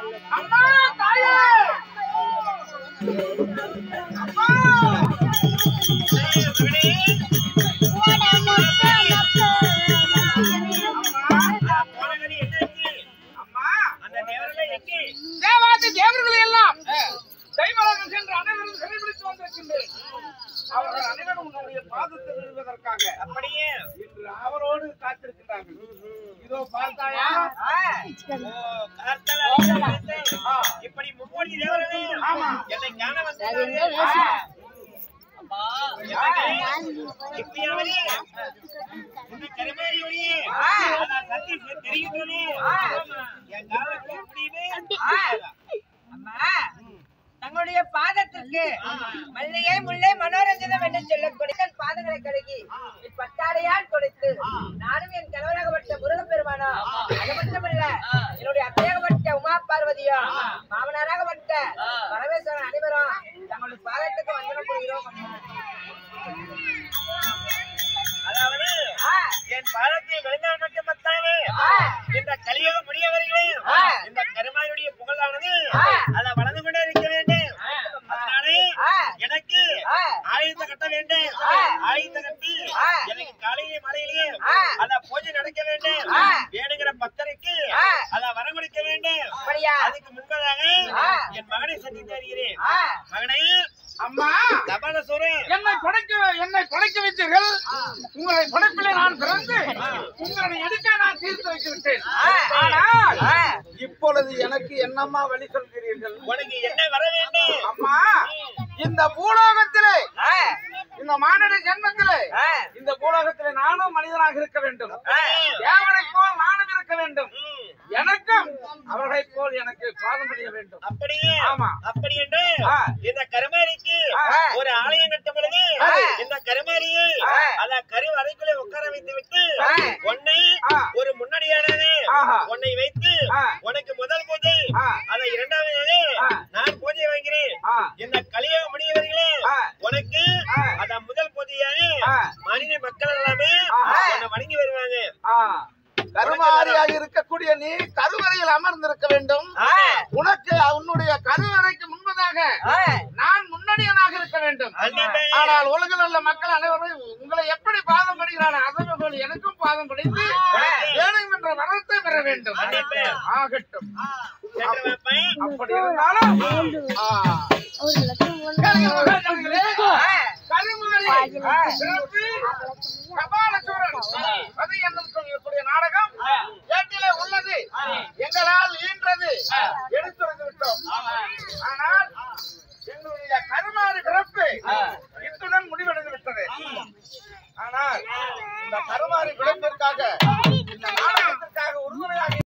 அம்மா தாயே அம்மா போனகடி என்னாச்சு? அம்மா அந்த நேரத்துல எங்கே? தேவாதி தேவர்களை எல்லாம் தெய்வலகம் சென்று அனைவரும் சிறைபிடித்து வந்திருக்கின்றேன் அவர்கள் அனைவரும் உன்னுடைய பாதத்தில் விழுவதற்காக அப்படியே இன்று அவரோடு காத்திருக்கிறார்கள் இதோ பார்த்தாயா ஓ, கார்த்தால அழைத்து ஆ. இப்படி மும்மூர்த்தி தேவர்களே ஆமா. என்னை காண வந்தார்கள். அம்மா, எனக்கு இப்பயாவது இந்த கருமாரியோடையே அதான் சத்தியம் தெரிகின்றது. என் காலத்துல முடியுமே. அம்மா தங்களுடைய பாதத்திற்கு மல்லிகை முல்லை மனோரஞ்சனம் என்று சொல்லக்கூடிய தன் பாதங்களை கழுகி என் பட்டாடையால் கொடுத்து நானும் என் கணவராகப்பட்ட முருகப்பெருமானா அது மட்டுமல்ல என்னுடைய அத்தையாகப்பட்ட உமா பார்வதியா மாமனாராகப்பட்ட பரமேஸ்வரன் அனைவரும் தங்களுடைய பாதத்துக்கு வந்தனம் புரிகிறோம் அதாவது ஆ, என் பாதத்தை விழுந்தால் மட்டும் பத்தாது ஆ, இந்த கலியுக முடியவர்களே ஆ. இந்த கருமாருடைய புகழானது ஆ. அதை வளர்ந்து கொண்டே இருக்க வேண்டும் அதனாலே ஆ. எனக்கு ஆ. ஆயுத கட்ட வேண்டும் ஆ. ஆயுத கட்டி ஆ. எனக்கு காலையிலே மலையிலேயே ஆ. அத பூஜை நடக்க வேண்டும் ஆ. வேணுங்கிற பக்தருக்கு ஆ. அத வரவழைக்க வேண்டும் அப்படியா அதுக்கு முன்பதாக ஆ. என் மகனை சந்தித்து வருகிறேன் ஆ, மகனை அம்மா தபால சோறு என்னை படைக்க என்னை படைக்க வைத்தீர்கள் உங்களை படைப்பிலே நான் பிறந்து உங்களை எடுக்க நான் தீர்த்து வைத்திருக்கேன் ஆனால் ஆ. இப்பொழுது எனக்கு என்னம்மா வழி சொல்கிறீர்கள் உனக்கு என்ன வர வேண்டும் அம்மா இந்த பூலோகத்திலே ஆ, இந்த மானிட ஜென்மத்திலே ஆ. இந்த பூலோகத்திலே நானும் மனிதனாக இருக்க வேண்டும் ஆ. தேவனைப் போல் நானும் இருக்க வேண்டும் ம். எனக்கும் அவர்களைப் போல் எனக்கு பாதம் படிய வேண்டும் அப்படியே ஆமா. அப்படி என்று ஆ. இந்த கருமாரிக்கு ஆ. ஒரு ஆலயம் கட்டும் பொழுது ஆ. இந்த கருமாரியை ஆ. அத கரு அறைக்குள்ளே உட்கார வைத்து விட்டு ஆ. உன்னை ஆ. ஒரு முன்னாடியானது ஆஹா. உன்னை வைத்து ஆ. உனக்கு முதல் பூஜை ஆ. அத இரண்டாவது ஆ. நான் பூஜை வாங்கிறேன் ஆ. இந்த கலியுக முடியவர்களே ஆ. உனக்கு ஆ. அத முதல் பூஜையாக ஆ. மனித மக்கள் எல்லாமே ஆஹா. உன்னை வணங்கி வருவாங்க ஆ. கருமாரியாக இருக்கக்கூடிய நீ கருவறையில் அமர்ந்திருக்க வேண்டும் ஆ. உனக்கு உன்னுடைய கருவறைக்கு முன்பதாக ஆ. நான் முன்னடியனாக இருக்க வேண்டும் கண்டிப்பா. ஆனால் உலகில் உள்ள மக்கள் அனைவரும் உங்களை எப்படி பாதம் படுகிறார்கள் அதே போல் எனக்கும் பாதம் படித்து வேணும் என்ற வரத்தை பெற வேண்டும் கண்டிப்பா. ஆகட்டும் சென்று வைப்பேன். அப்படி இருந்தாலும் ஆ. கேளுங்க, மகாஜனங்களே. கருமாரி சிறப்பு கபாலசூரன் அது என்னும் சொல்லக்கூடிய நாடகம் ஏட்டிலே உள்ளது எங்களால் ஈன்றது எடுத்துரைத்து விட்டோம் ஆனால் எங்களுடைய கருமாறு பிறப்பு இத்துடன் முடிவடைந்து விட்டது ஆனால் இந்த கருமாறு பிறப்பிற்காக இந்த நாடகத்திற்காக உறுதுணையாக